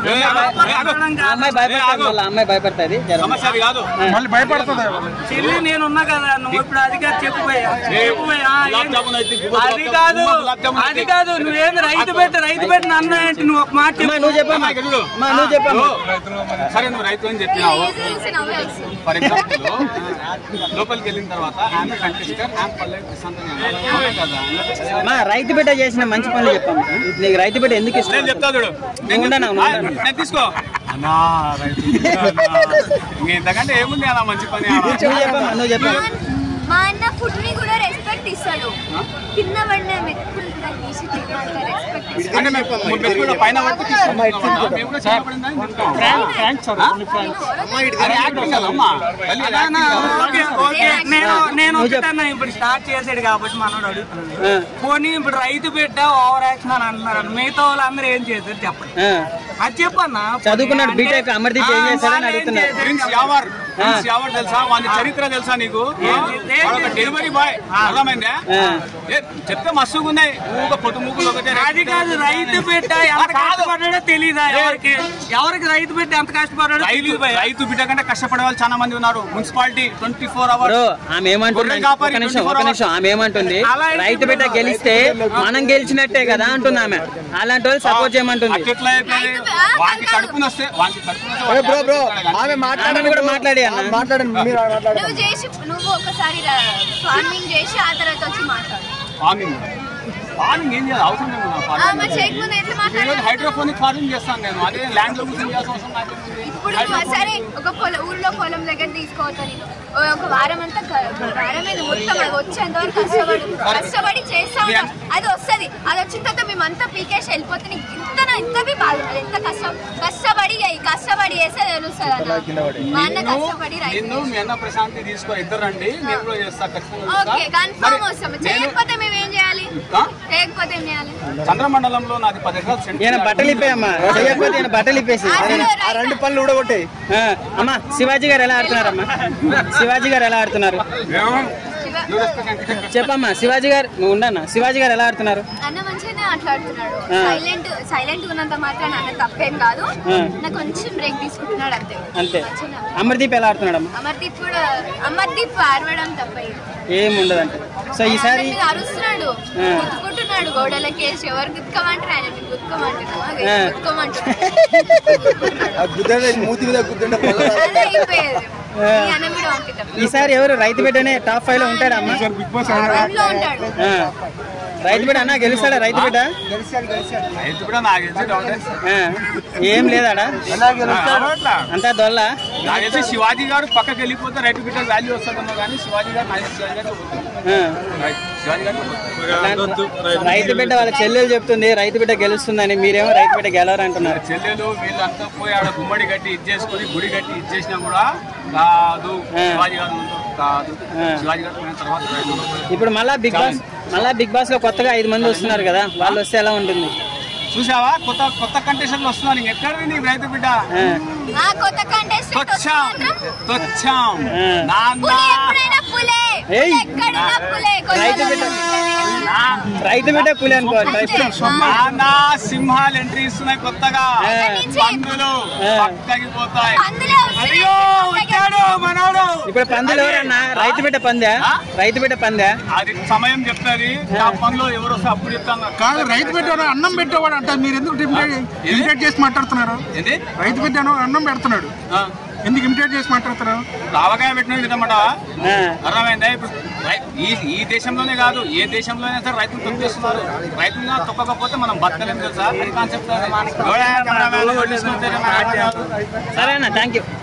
ఆ అమ్మాయి భయపడతాది మళ్ళీ అమ్మాయి భయపడుతుంది జర. సమస్య అది కాదు మళ్ళీ భయపడుతుంది చెల్లి నేను ఉన్నా కదా నువ్వు ఇప్పుడు అది కాదు చెప్పిపోయా చెప్పిపోయా గులాబ్ జామున్ అయితే గులాబ్ అది జామున్ కాదు గులాబ్ జామున్ అది అయితే. కాదు నువ్వేం రైతు పెట్టి రైతు పెట్టిన అన్న ఏంటి నువ్వు ఒక మాట అమ్మా చెప్పు. నువ్వు చెప్పమ్మా ఇక్కడ చూడు. అమ్మా నువ్వు చెప్పమ్మా సరే నువ్వు రైతు అని చెప్పినావు ఏజ్ చూసి నవ్వే వస్తుంది ఫర్ ఎగ్జాంపుల్ లోపలికి వెళ్ళిన తర్వాత ఆమె కంటెస్టర్ ఆమె పల్లె ప్రశాంత్ అని అన్నారు. అవునా కదా అమ్మా రైతు బిడ్డ చేసిన మంచి పనులు చెప్పమ్మా నీకు రైతు బిడ్డ ఎందుకు నేను ఇష్టం చెప్తా చూడు నువ్వు ఉండనా నువ్వు ఉండనా నేను తీసుకో అన్నా రైతు అన్నా. ఇంక ఇంతకంటే ఏముంది అలా మంచి పని అలా. నువ్వు చెప్పమ్మా నువ్వు చెప్పమ్మా మా అన్న ఫుడ్ ని కూడా రెస్పెక్ట్ ఇస్తాడు కింద పడిన మెతుకులు కూడా తీసి తిన్నంత రెస్పెక్ట్ ఇస్తాడు అంటే మేము మూడు మెతుకులు పైన పట్టి తీసుకుంటాం. మేము కూడా చిన్నప్పటి నుంచి తింటాం. అది యాక్టింగ్ కదమ్మా. మళ్ళీ అది అన్నా, యాక్టింగ్ ఓకే, కాదు. ఓకే. నేను నేను నువ్వు చెప్పు. ఒకటన్నా ఇప్పుడు స్టార్ట్ చేసాడు కాబట్టి మనోడు అడుగుతున్నాడు ఆ, పోనీ ఇప్పుడు రైతు బిడ్డ ఓవర్ యాక్షన్ అని అంటున్నారు మిగతా వాళ్ళందరూ ఏం చేశారు చెప్పండి ఆ. అది చెప్పన్నా చదువుకున్నాడు బీటెక్ అమర్దీప్ ఏం చేశాడని అడుగుతున్నారు ప్రిన్స్ యావర్ ప్రిన్స్ యావర్ తెలుసా వాని చరిత్ర తెలుసా నీకు వాడు డెలివరీ బాయ్ అర్థమైందా ఆ. ఏ, చెప్తే మస్తుగా ఉన్నాయి ఊగ పొద్దు మూకులు ఒకటే అది కాదు రైతు బిడ్డ ఎంత కాదు. కష్టపడ్డాడో తెలీదా ఎవరికి ఎవరికి రైతు బిడ్డ ఎంత కష్టపడ్డాడో రైతు తెలీదు భయ్యా. రైతు బిడ్డ కంటే కష్టపడే వాళ్ళు చాలా మంది ఉన్నారు municipality twenty four hours bro ఆమె ఏమంటుంది ఒక నిమిషం ఒక నిమిషం ఆమె ఏమంటుంది రైతు బిడ్డ గెలిస్తే మనం గెలిచినట్టే కదా అంటుంది ఆమె అలాంటి వాళ్ళు సపోర్ట్ చేయమంటుంది అట్లా అయిపోయింది వానికి కడుపుని వస్తే వానికి కడుపుని వస్తే వాడు బ్రో బ్రో చేస్తాడు ఆమె ఆమె మాట్లాడండి కూడా మాట్లాడి అన్న మాట్లాడండి మీరు మాట్లాడండి నువ్వు చేసి నువ్వు ఒకసారి ఫార్మింగ్ చేసి ఆ తర్వాత వచ్చి మాట్లాడు ఫార్మింగ్ ఫార్మింగ్ ఏం చేయాలి అవసరం లేదు నా ఆ, ఫార్మింగ్ మరి చేయకముందు ఎట్లా ఈరోజు మాట్లాడాలి హైడ్రోఫోనిక్ ఫార్మింగ్ చేస్తాను నేను అదే ల్యాండ్ లో కూర్చొని చేయాల్సిన అవసరం నాకు ఏముంది? ఇప్పుడు నువ్వు సరే ఒక పొలం ఊర్లో పొలం దగ్గర తీసుకోవద్దని ఒక వారం అంతా క- వారం మీద మొత్తం అది వచ్చేంత వరకు కష్టపడి కష్టపడి చేస్తా ఉంటాం అది వస్తది అది వచ్చిన తర్వాత మేమంతా పీకేసి వెళ్ళిపోతే నీకు ఇంత ఇంత బి బాధ ఉండదు. ఎంత కష్టం కష్టపడి ఈ కష్టపడి చేస్తే తెలుస్తుంది అన్న మా అన్న కష్టపడి రైతు నిన్ను మీ అన్న ప్రశాంతి తీసుకో ఇద్దరు రండి నేను కూడా చేస్తా ఖచ్చితంగా చేస్తా. ఓకే కన్ఫర్మ్ మరి వస్తాం నేను- చేయకపోతే మేము ఏం చేయాలి ఆ? చేయకపోతే ఏం చేయాలి చంద్రమండలంలో నాది పది ఎకరాలు సెంటర్ ఈయన బట్టలు ఇప్పేయమ్మా చేయకపోతే ఈయన బట్టలు ఇప్పేసి అసలు ఆ రెండు పనులు ఊడగొట్టాయి ఆ, అమ్మా శివాజీ గారు ఎలా ఆడుతున్నారమ్మా శివాజీ గారు ఎలా ఆడుతున్నారు శివ- చెప్పమ్మా శివాజీ గారు నువ్వు ఉండన్నా శివాజీ గారు ఎలా ఆడుతున్నారు అన్న మంచిగానే మాట్లాడుతున్నాడు ఆ. సైలెంట్ సైలెంట్ ఉన్నంత మాత్రం అన్న తప్పేం కాదు ఆ. నాకు కొంచెం బ్రేక్ తీసుకుంటున్నాడు అంతే అంతే మంచిగానే. అమర్దీప్ ఎలా ఆడుతున్నాడమ్మా అమర్దీప్ కూడా అమర్దీప్ ఆడవడం తప్పే ఏం ఉండదంట సో ఈసారి మీద అరుస్తున్నాడు ఆ. గుద్దుకుంటున్నాడు గోడలకి వేసి ఎవరు గుద్దుకోమంటారు ఆయన మీరు గుద్దుకోమంటున్నావా ఆ. గుద్దుకోమంటున్నాడు ఆ గుద్దే మూతి మీద గుద్దంటే పళ్ళ అదే అయిపోయేది ఈ అన్న మీద పంపిద్దాం ఈసారి ఎవరు రైతు బిడ్డనే టాప్ ఫైవ్ లో ఉంటాడమ్మా ఇంట్లో ఉంటాడు ఆ. రైతు బిడ్డ అన్న గెలుస్తాడా రైతు బిడ్డ రైతు కూడా నాకు తెలిసి డౌటే. ఆ. ఏం లేదాడా అట్లా. అంతా దొల్ల నాకు తెలిసి శివాజీ గారు పక్కకి వెళ్ళిపోతే రైతు బిడ్డ వాల్యూ వస్తుందేమో కానీ శివాజీ గారు నాకు తెలిసి శివాజీ గారు ఆ. శివాజీ గారు అట్లాంటి- రైతు బిడ్డ వాళ్ళ చెల్లెలు చెప్తుంది రైతు బిడ్డ గెలుస్తుందని మీరేమో రైతు బిడ్డ గెలవరు అంటున్నారు చెల్లెలు వీళ్ళంతా పోయి ఆడ గుమ్మడి కట్టి ఇచ్చేసుకొని గుడి కట్టి ఇచ్చేసినా కూడా కాదు ఆ. శివాజీ గారు ఉన్నంత కాదు ఆ. శివాజీ గారు పోయిన తర్వాత రైతులు ఇప్పుడు మళ్ళా బిగ్ బాస్ మళ్ళా బిగ్ బాస్ లో కొత్తగా ఐదు మంది వస్తున్నారు కదా వాళ్ళు వస్తే ఎలా ఉంటుంది చూసావా కొత్త కొత్త కంటెస్టర్లు వస్తున్నారు ఎక్కడ నీ రైతు బిడ్డ ఆ. ఆ కొత్త కంటెస్టెంట్ తొచ్చాం తొచ్చాం ఆ. నాన్న పులి ఎప్పుడైనా పులే ఏయ్. ఎక్కడున్నా పులే రైతు బిడ్డ నా రైతు బిడ్డ పులి అనుకోవాలి రైతు నాన్న సింహాలు ఎంట్రీ ఇస్తున్నాయి కొత్తగా ఆ. పందులు ఆ. పక్కకి పోతాయి అందులో అయ్యో వచ్చాడు మనోడు ఇప్పుడు పందులు ఎవరన్నా రైతు బిడ్డ పందా ఆ? రైతు బిడ్డ పందా అది సమయం చెప్తుంది ఆ పనిలో ఎవరు వస్తే అప్పుడు చెప్తాను కాదు రైతు పెట్టాడు అన్నం పెట్టేవాడు అంట మీరు ఎందుకు ఇమిటేట్ చేసి మాట్లాడుతున్నారు ఏంది రైతు పెట్టాను అన్నం పెడుతున్నాడు ఆ. ఎందుకు ఇమిటేట్ చేసి మాట్లాడుతున్నారు రావకాయ పెట్టిన విధమాట ఆ. అర్థమైందా ఇప్పుడు రై- ఈ ఈ దేశంలోనే కాదు ఏ దేశంలోనే సరే రైతులు తొక్కేస్తున్నారు రైతులుగా తొక్కకపోతే మనం బతకలేం తెలుసా అది కాన్సెప్ట్ సరే అన్న థ్యాంక్ యూ